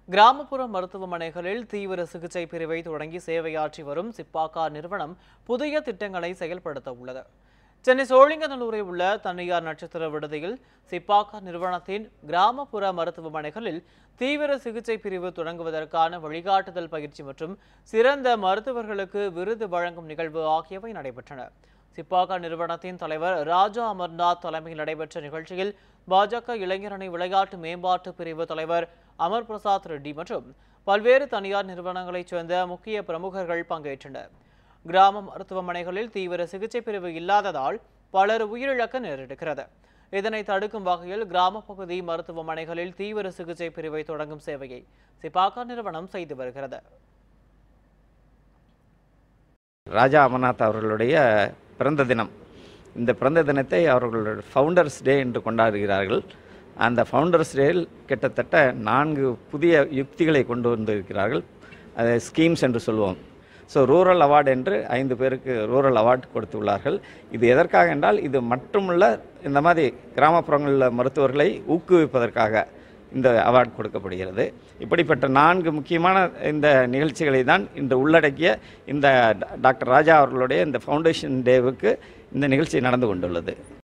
கிராமப்புற மருத்துவமனைகளில் தீவிர சிகிச்சை பிரிவை தொடங்கி சேவையாற்றி வரும் சிப்பாக்கா நிறுவனம் புதிய திட்டங்களை செயல்படுத்த உள்ளது சென்னை சோழிங்கநல்லூரில் உள்ள தனியார் நட்சத்திர விடுதியில் சிப்பாக்கா நிறுவனத்தின் கிராமப்புற மருத்துவமனைகளில் தீவிர சிகிச்சை பிரிவு தொடங்குவதற்கான வழிகாட்டுதல் பயிற்சி மற்றும் சிறந்த மருத்துவர்களுக்கு விருது வழங்கும் நிகழ்வு ஆகியவை நடைபெற்றன சிப்பாகா நிறுவனத்தின் தலைவர் ராஜா அமர்நாத் தலைமையில் நடைபெற்ற நிகழ்ச்சியில் பாஜக இளைஞரணி விளையாட்டு மேம்பாட்டு பிரிவு தலைவர் அமர் பிரசாத் ரெட்டி மற்றும் பல்வேறு தனியார் நிறுவனங்களைச் சேர்ந்த முக்கிய பிரமுகர்கள் பங்கேற்றனர் கிராம மருத்துவமனைகளில் தீவிர சிகிச்சை பிரிவு இல்லாததால் பலர் உயிரிழக்க நேரிடுகிறது இதனை தடுக்கும் வகையில் கிராம பகுதி மருத்துவமனைகளில் தீவிர சிகிச்சை பிரிவை தொடங்கும் சேவையை சிபாகா நிறுவனம் செய்து வருகிறது ராஜா அமர்நாத் அவர்களுடைய பிறந்த தினம் இந்த பிறந்த தினத்தை அவர்களுடைய ஃபவுண்டர்ஸ் டே என்று கொண்டாடுகிறார்கள் அந்த ஃபவுண்டர்ஸ் டேயில் கிட்டத்தட்ட நான்கு புதிய யுக்திகளை கொண்டு வந்திருக்கிறார்கள் அது ஸ்கீம்ஸ் என்று சொல்லுவோம் ஸோ ரூரல் அவார்டு என்று ஐந்து பேருக்கு ரூரல் அவார்டு கொடுத்துள்ளார்கள் இது எதற்காக என்றால் இது மட்டுமல்ல இந்த மாதிரி கிராமப்புறங்களில் மருத்துவர்களை ஊக்குவிப்பதற்காக இந்த அவார்டு கொடுக்கப்படுகிறது இப்படிப்பட்ட நான்கு முக்கியமான இந்த நிகழ்ச்சிகளை தான் இன்று உள்ளடக்கிய இந்த டாக்டர் ராஜா அவர்களுடைய இந்த ஃபவுண்டேஷன் டேவுக்கு இந்த நிகழ்ச்சி நடந்து கொண்டுள்ளது